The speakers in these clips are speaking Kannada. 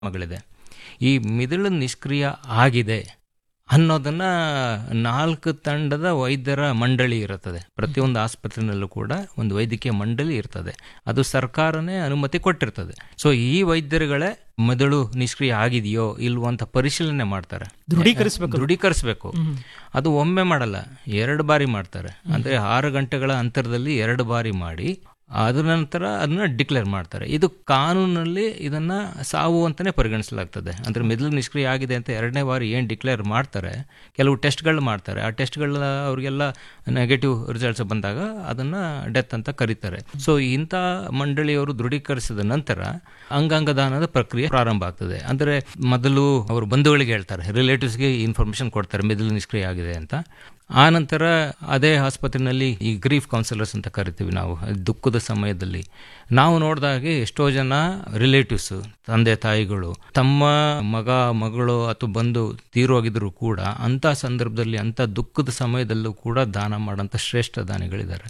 ಮಗಳಿದೆ ಈ ಮಿದುಳು ನಿಷ್ಕ್ರಿಯ ಆಗಿದೆ ಅನ್ನೋದನ್ನ ನಾಲ್ಕು ತಂಡದ ವೈದ್ಯರ ಮಂಡಳಿ ಇರುತ್ತದೆ ಪ್ರತಿಯೊಂದು ಆಸ್ಪತ್ರೆನಲ್ಲೂ ಕೂಡ ಒಂದು ವೈದ್ಯಕೀಯ ಮಂಡಳಿ ಇರ್ತದೆ ಅದು ಸರ್ಕಾರನೇ ಅನುಮತಿ ಕೊಟ್ಟಿರ್ತದೆ ಸೊ ಈ ವೈದ್ಯರುಗಳೇ ಮೆದುಳು ನಿಷ್ಕ್ರಿಯ ಆಗಿದೆಯೋ ಇಲ್ವೋ ಅಂತ ಪರಿಶೀಲನೆ ಮಾಡ್ತಾರೆ ದೃಢೀಕರಿಸಬೇಕು ದೃಢೀಕರಿಸಬೇಕು ಅದು ಒಮ್ಮೆ ಮಾಡಲ್ಲ ಎರಡು ಬಾರಿ ಮಾಡ್ತಾರೆ ಅಂದ್ರೆ ಆರು ಗಂಟೆಗಳ ಅಂತರದಲ್ಲಿ ಎರಡು ಬಾರಿ ಮಾಡಿ ಅದ ನಂತರ ಅದನ್ನ ಡಿಕ್ಲೇರ್ ಮಾಡ್ತಾರೆ ಇದು ಕಾನೂನಲ್ಲಿ ಇದನ್ನ ಸಾವು ಅಂತಾನೆ ಪರಿಗಣಿಸಲಾಗ್ತದೆ ಅಂದ್ರೆ ಮೆದುಳು ನಿಷ್ಕ್ರಿಯ ಆಗಿದೆ ಅಂತ ಎರಡನೇ ಬಾರಿ ಏನು ಡಿಕ್ಲೇರ್ ಮಾಡ್ತಾರೆ ಕೆಲವು ಟೆಸ್ಟ್ಗಳು ಮಾಡ್ತಾರೆ ಆ ಟೆಸ್ಟ್ಗಳ ಅವರಿಗೆಲ್ಲ ನೆಗೆಟಿವ್ ರಿಸಲ್ಟ್ಸ್ ಬಂದಾಗ ಅದನ್ನ ಡೆತ್ ಅಂತ ಕರೀತಾರೆ ಸೊ ಇಂಥ ಮಂಡಳಿಯವರು ದೃಢೀಕರಿಸಿದ ನಂತರ ಅಂಗಾಂಗ ದಾನದ ಪ್ರಕ್ರಿಯೆ ಪ್ರಾರಂಭ ಆಗ್ತದೆ ಅಂದ್ರೆ ಮೊದಲು ಅವರು ಬಂಧುಗಳಿಗೆ ಹೇಳ್ತಾರೆ ರಿಲೇಟಿವ್ಸ್ಗೆ ಇನ್ಫಾರ್ಮೇಶನ್ ಕೊಡ್ತಾರೆ ಮೆದುಳು ನಿಷ್ಕ್ರಿಯ ಆಗಿದೆ ಅಂತ ಆ ನಂತರ ಅದೇ ಆಸ್ಪತ್ರೆಯಲ್ಲಿ ಈ ಗ್ರೀಫ್ ಕೌನ್ಸಿಲರ್ಸ್ ಅಂತ ಕರಿತೀವಿ ನಾವು ದುಃಖದ ಸಮಯದಲ್ಲಿ ನಾವು ನೋಡಿದಾಗೆ ಎಷ್ಟೋ ಜನ ರಿಲೇಟಿವ್ಸ್ ತಂದೆ ತಾಯಿಗಳು ತಮ್ಮ ಮಗ ಮಗಳು ಅಥವಾ ಬಂದು ತೀರೋಗಿದ್ರು ಕೂಡ ಅಂಥ ಸಂದರ್ಭದಲ್ಲಿ ಅಂಥ ದುಃಖದ ಸಮಯದಲ್ಲೂ ಕೂಡ ದಾನ ಮಾಡೋಂಥ ಶ್ರೇಷ್ಠ ದಾನಿಗಳಿದ್ದಾರೆ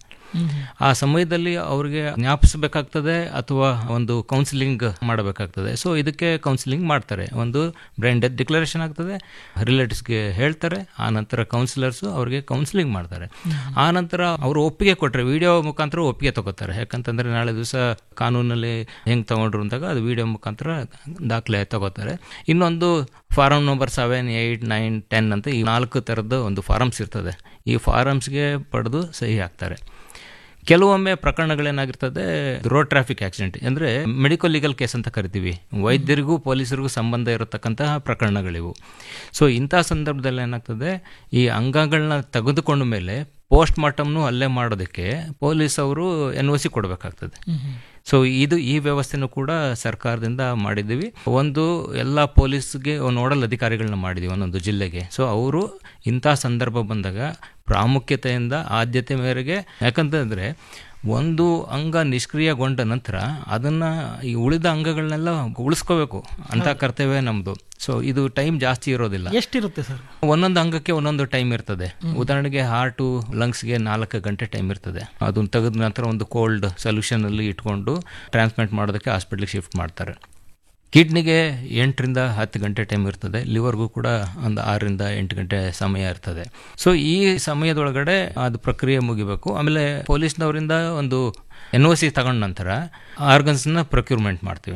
ಆ ಸಮಯದಲ್ಲಿ ಅವ್ರಿಗೆ ಜ್ಞಾಪಿಸಬೇಕಾಗ್ತದೆ ಅಥವಾ ಒಂದು ಕೌನ್ಸಿಲಿಂಗ್ ಮಾಡಬೇಕಾಗ್ತದೆ ಸೊ ಇದಕ್ಕೆ ಕೌನ್ಸಿಲಿಂಗ್ ಮಾಡ್ತಾರೆ ಒಂದು ಬ್ರೈನ್ ಡೆತ್ ಡಿಕ್ಲರೇಷನ್ ಆಗ್ತದೆ ರಿಲೇಟಿವ್ಸ್ಗೆ ಹೇಳ್ತಾರೆ ಆ ನಂತರ ಕೌನ್ಸಿಲರ್ಸು ಅವ್ರಿಗೆ ಕೌನ್ಸಿಲಿಂಗ್ ಮಾಡ್ತಾರೆ ಆ ನಂತರ ಅವರು ಒಪ್ಪಿಗೆ ಕೊಟ್ಟರೆ ವಿಡಿಯೋ ಮುಖಾಂತರ ಒಪ್ಪಿಗೆ ತಗೋತಾರೆ ಯಾಕಂತಂದ್ರೆ ನಾಳೆ ದಿವಸ ಕಾನೂನಲ್ಲಿ ಹೆಂಗೆ ತಗೊಂಡ್ರು ಅಂದಾಗ ಅದು ವಿಡಿಯೋ ಮುಖಾಂತರ ದಾಖಲೆ ತಗೋತಾರೆ ಇನ್ನೊಂದು form number seven eight nine ten ಅಂತ ಈ ನಾಲ್ಕು ಥರದ ಒಂದು ಫಾರಮ್ಸ್ ಇರ್ತದೆ ಈ ಫಾರಮ್ಸ್ಗೆ ಪಡೆದು ಸಹಿ ಹಾಕ್ತಾರೆ ಕೆಲವೊಮ್ಮೆ ಪ್ರಕರಣಗಳೇನಾಗಿರ್ತದೆ ರೋಡ್ ಟ್ರಾಫಿಕ್ ಆಕ್ಸಿಡೆಂಟ್ ಅಂದರೆ ಮೆಡಿಕಲ್ ಲೀಗಲ್ ಕೇಸ್ ಅಂತ ಕರಿತೀವಿ ವೈದ್ಯರಿಗೂ ಪೊಲೀಸರಿಗೂ ಸಂಬಂಧ ಇರತಕ್ಕಂತಹ ಪ್ರಕರಣಗಳಿವು ಸೊ ಇಂಥ ಸಂದರ್ಭದಲ್ಲಿ ಏನಾಗ್ತದೆ ಈ ಅಂಗಗಳನ್ನ ತೆಗೆದುಕೊಂಡ ಮೇಲೆ ಪೋಸ್ಟ್ ಮಾರ್ಟಮ್ನು ಅಲ್ಲೇ ಮಾಡೋದಕ್ಕೆ ಪೊಲೀಸ್ ಅವರು ಎನ್ ಒ ಸಿ ಕೊಡಬೇಕಾಗ್ತದೆ ಸೊ ಇದು ಈ ವ್ಯವಸ್ಥೆನೂ ಕೂಡ ಸರ್ಕಾರದಿಂದ ಮಾಡಿದ್ದೀವಿ ಒಂದು ಎಲ್ಲ ಪೊಲೀಸ್ಗೆ ನೋಡಲ್ ಅಧಿಕಾರಿಗಳನ್ನ ಮಾಡಿದ್ದೀವಿ ಒಂದೊಂದು ಜಿಲ್ಲೆಗೆ ಸೊ ಅವರು ಇಂಥ ಸಂದರ್ಭ ಬಂದಾಗ ಪ್ರಾಮುಖ್ಯತೆಯಿಂದ ಆದ್ಯತೆ ಮೇರೆಗೆ ಯಾಕಂತಂದರೆ ಒಂದು ಅಂಗ ನಿಷ್ಕ್ರಿಯಗೊಂಡ ನಂತರ ಅದನ್ನು ಈ ಉಳಿದ ಅಂಗಗಳನ್ನೆಲ್ಲ ಉಳಿಸ್ಕೋಬೇಕು ಅಂತ ಕರ್ತವ್ಯ ನಮ್ಮದು ಸೊ ಇದು ಟೈಮ್ ಜಾಸ್ತಿ ಇರೋದಿಲ್ಲ ಎಷ್ಟಿರುತ್ತೆ ಸರ್ ಒಂದೊಂದು ಅಂಗಕ್ಕೆ ಒಂದೊಂದು ಟೈಮ್ ಇರ್ತದೆ ಉದಾಹರಣೆಗೆ ಹಾರ್ಟು ಲಂಗ್ಸ್ಗೆ ನಾಲ್ಕು ಗಂಟೆ ಟೈಮ್ ಇರ್ತದೆ ಅದನ್ನ ತೆಗೆದ ನಂತರ ಒಂದು ಕೋಲ್ಡ್ ಸೊಲ್ಯೂಷನಲ್ಲಿ ಇಟ್ಕೊಂಡು ಟ್ರಾನ್ಸ್ಪ್ಲಾಂಟ್ ಮಾಡೋದಕ್ಕೆ ಹಾಸ್ಪಿಟ್ಲಿಗೆ ಶಿಫ್ಟ್ ಮಾಡ್ತಾರೆ ಕಿಡ್ನಿಗೆ ಎಂಟರಿಂದ ಹತ್ತು ಗಂಟೆ ಟೈಮ್ ಇರ್ತದೆ ಲಿವರ್ಗೂ ಕೂಡ ಒಂದು ಆರರಿಂದ ಎಂಟು ಗಂಟೆ ಸಮಯ ಇರ್ತದೆ ಸೊ ಈ ಸಮಯದೊಳಗಡೆ ಅದು ಪ್ರಕ್ರಿಯೆ ಮುಗಿಬೇಕು ಆಮೇಲೆ ಪೊಲೀಸ್ನವರಿಂದ ಒಂದು ಎನ್ ಒ ಸಿ ತಗೊಂಡ ನಂತರ ಆರ್ಗನ್ಸ್ನ ಪ್ರೊಕ್ಯೂರ್ಮೆಂಟ್ ಮಾಡ್ತೀವಿ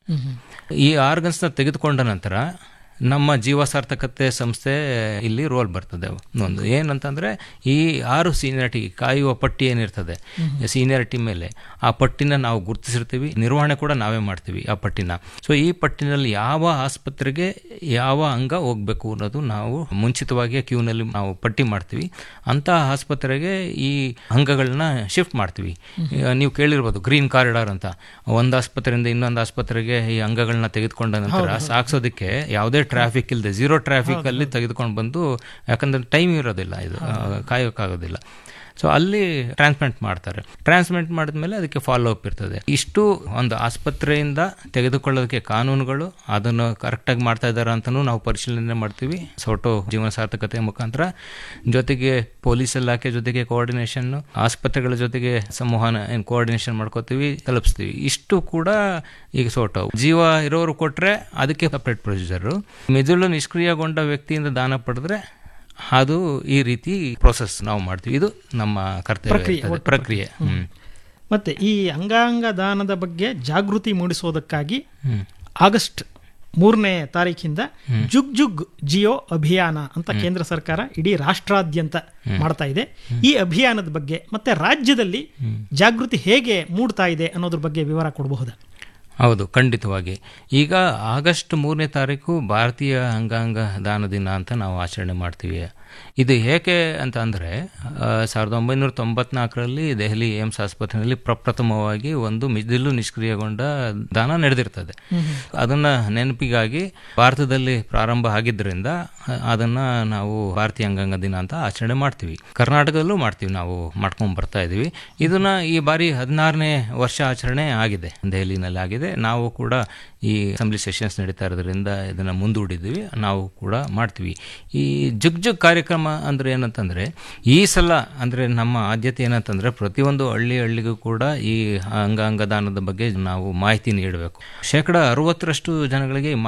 ಈ ಆರ್ಗನ್ಸ್ನ ತೆಗೆದುಕೊಂಡ ನಂತರ ನಮ್ಮ ಜೀವಸಾರ್ಥಕತೆ ಸಂಸ್ಥೆ ಇಲ್ಲಿ ರೋಲ್ ಬರ್ತದೆ ಒಂದು ಏನಂತಂದ್ರೆ ಈ ಆರು ಸೀನಿಯರಿಟಿ ಕಾಯುವ ಪಟ್ಟಿ ಏನಿರ್ತದೆ ಸೀನಿಯರಿಟಿ ಮೇಲೆ ಆ ಪಟ್ಟಿನ ನಾವು ಗುರುತಿಸಿರ್ತೀವಿ ನಿರ್ವಹಣೆ ಕೂಡ ನಾವೇ ಮಾಡ್ತೀವಿ ಆ ಪಟ್ಟಿನ ಸೊ ಈ ಪಟ್ಟಿನಲ್ಲಿ ಯಾವ ಆಸ್ಪತ್ರೆಗೆ ಯಾವ ಅಂಗ ಹೋಗ್ಬೇಕು ಅನ್ನೋದು ನಾವು ಮುಂಚಿತವಾಗಿ ಕ್ಯೂನಲ್ಲಿ ನಾವು ಪಟ್ಟಿ ಮಾಡ್ತೀವಿ ಅಂತ ಆಸ್ಪತ್ರೆಗೆ ಈ ಅಂಗಗಳನ್ನ ಶಿಫ್ಟ್ ಮಾಡ್ತೀವಿ ನೀವು ಕೇಳಿರ್ಬೋದು ಗ್ರೀನ್ ಕಾರಿಡಾರ್ ಅಂತ ಒಂದು ಆಸ್ಪತ್ರೆಯಿಂದ ಇನ್ನೊಂದು ಆಸ್ಪತ್ರೆಗೆ ಈ ಅಂಗಗಳನ್ನ ತೆಗೆದುಕೊಂಡ ನಂತರ ಸಾಗಿಸೋದಕ್ಕೆ ಯಾವುದೇ ಟ್ರಾಫಿಕ್ ಇಲ್ಲದೆ ಝೀರೋ ಟ್ರಾಫಿಕ್ ಅಲ್ಲಿ ತೆಗೆದುಕೊಂಡು ಬಂದು ಯಾಕಂದ್ರೆ ಟೈಮ್ ಇರೋದಿಲ್ಲ ಇದು ಕಾಯೋಕ್ಕಾಗೋದಿಲ್ಲ ಸೊ ಅಲ್ಲಿ ಟ್ರಾನ್ಸ್ಪ್ಲಾಂಟ್ ಮಾಡ್ತಾರೆ ಟ್ರಾನ್ಸ್ಪ್ಲಾಂಟ್ ಮಾಡಿದ್ಮೇಲೆ ಅದಕ್ಕೆ ಫಾಲೋ ಅಪ್ ಇರ್ತದೆ ಇಷ್ಟು ಒಂದು ಆಸ್ಪತ್ರೆಯಿಂದ ತೆಗೆದುಕೊಳ್ಳೋದಕ್ಕೆ ಕಾನೂನುಗಳು ಅದನ್ನು ಕರೆಕ್ಟಾಗಿ ಮಾಡ್ತಾ ಇದ್ದಾರೆ ಅಂತಲೂ ನಾವು ಪರಿಶೀಲನೆ ಮಾಡ್ತೀವಿ ಸೋಟೋ ಜೀವನ ಸಾರ್ಥಕತೆ ಮುಖಾಂತರ ಜೊತೆಗೆ ಪೊಲೀಸ್ ಇಲಾಖೆ ಜೊತೆಗೆ ಕೋಆರ್ಡಿನೇಷನ್ ಆಸ್ಪತ್ರೆಗಳ ಜೊತೆಗೆ ಸಂವಹನ ಏನು ಕೋಆರ್ಡಿನೇಷನ್ ಮಾಡ್ಕೋತೀವಿ ತಲುಪಿಸ್ತೀವಿ ಇಷ್ಟು ಕೂಡ ಈಗ ಸೋಟೋ ಜೀವ ಇರೋರು ಕೊಟ್ಟರೆ ಅದಕ್ಕೆ ಸಪ್ರೇಟ್ ಪ್ರೊಸೀಜರು ಮೆದುಳು ನಿಷ್ಕ್ರಿಯಗೊಂಡ ವ್ಯಕ್ತಿಯಿಂದ ದಾನ ಪಡೆದ್ರೆ ಅದು ಈ ರೀತಿ ಪ್ರೋಸೆಸ್ ನಾವು ಮಾಡ್ತೀವಿ ಇದು ನಮ್ಮ ಕರ್ತವ್ಯ ಇರ್ತದೆ. ಪ್ರಕ್ರಿಯೆ ಹ್ಮ್ ಮತ್ತೆ ಈ ಅಂಗಾಂಗ ದಾನದ ಬಗ್ಗೆ ಜಾಗೃತಿ ಮೂಡಿಸೋದಕ್ಕಾಗಿ ಹ್ಮ್ ಆಗಸ್ಟ್ ಮೂರನೇ ತಾರೀಕಿಂದ ಜುಗ್ ಜುಗ್ ಜಿಯೋ ಅಭಿಯಾನ ಅಂತ ಕೇಂದ್ರ ಸರ್ಕಾರ ಇಡೀ ರಾಷ್ಟ್ರಾದ್ಯಂತ ಮಾಡ್ತಾ ಇದೆ ಈ ಅಭಿಯಾನದ ಬಗ್ಗೆ ಮತ್ತೆ ರಾಜ್ಯದಲ್ಲಿ ಜಾಗೃತಿ ಹೇಗೆ ಮೂಡ್ತಾ ಇದೆ ಅನ್ನೋದ್ರ ಬಗ್ಗೆ ವಿವರ ಕೊಡಬಹುದಾ ಹೌದು ಖಂಡಿತವಾಗಿ ಈಗ ಆಗಸ್ಟ್ ಮೂರನೇ ತಾರೀಕು ಭಾರತೀಯ ಅಂಗಾಂಗ ದಾನ ದಿನ ಅಂತ ನಾವು ಆಚರಣೆ ಮಾಡ್ತೀವಿ ಇದು ಏಕೆ ಅಂತ ಅಂದರೆ ಸಾವಿರದ ಒಂಬೈನೂರ ತೊಂಬತ್ನಾಲ್ಕರಲ್ಲಿ ದೆಹಲಿ ಏಮ್ಸ್ ಆಸ್ಪತ್ರೆಯಲ್ಲಿ ಪ್ರಪ್ರಥಮವಾಗಿ ಒಂದು ಮಿದಿಲು ನಿಷ್ಕ್ರಿಯಗೊಂಡ ದಾನ ನಡೆದಿರ್ತದೆ ಅದನ್ನ ನೆನಪಿಗಾಗಿ ಭಾರತದಲ್ಲಿ ಪ್ರಾರಂಭ ಆಗಿದ್ದರಿಂದ ಅದನ್ನ ನಾವು ಭಾರತೀಯ ಅಂಗಾಂಗ ದಿನ ಅಂತ ಆಚರಣೆ ಮಾಡ್ತೀವಿ ಕರ್ನಾಟಕದಲ್ಲೂ ಮಾಡ್ತೀವಿ ನಾವು ಮಾಡ್ಕೊಂಡು ಬರ್ತಾ ಇದೀವಿ ಇದನ್ನ ಈ ಬಾರಿ ಹದಿನಾರನೇ ವರ್ಷ ಆಚರಣೆ ಆಗಿದೆ ದೆಹಲಿನಲ್ಲಿ ಆಗಿದೆ ನಾವು ಕೂಡ ಈ ಅಸೆಂಬ್ಲಿ ಸೆಷನ್ಸ್ ನಡೀತಾ ಇರೋದ್ರಿಂದ ಇದನ್ನು ಮುಂದೂಡಿದ್ವಿ ನಾವು ಕೂಡ ಮಾಡ್ತೀವಿ ಈ ಜುಗ್ ಜುಗ್ ಕಾರ್ಯಕ್ರಮ ಅಂದರೆ ಏನಂತಂದರೆ ಈ ಸಲ ಅಂದರೆ ನಮ್ಮ ಆದ್ಯತೆ ಏನಂತಂದರೆ ಪ್ರತಿಯೊಂದು ಹಳ್ಳಿ ಹಳ್ಳಿಗೂ ಕೂಡ ಈ ಅಂಗಾಂಗ ದಾನದ ಬಗ್ಗೆ ನಾವು ಮಾಹಿತಿ ನೀಡಬೇಕು ಶೇಕಡ ಅರವತ್ತರಷ್ಟು ಜನಗಳಿಗೆ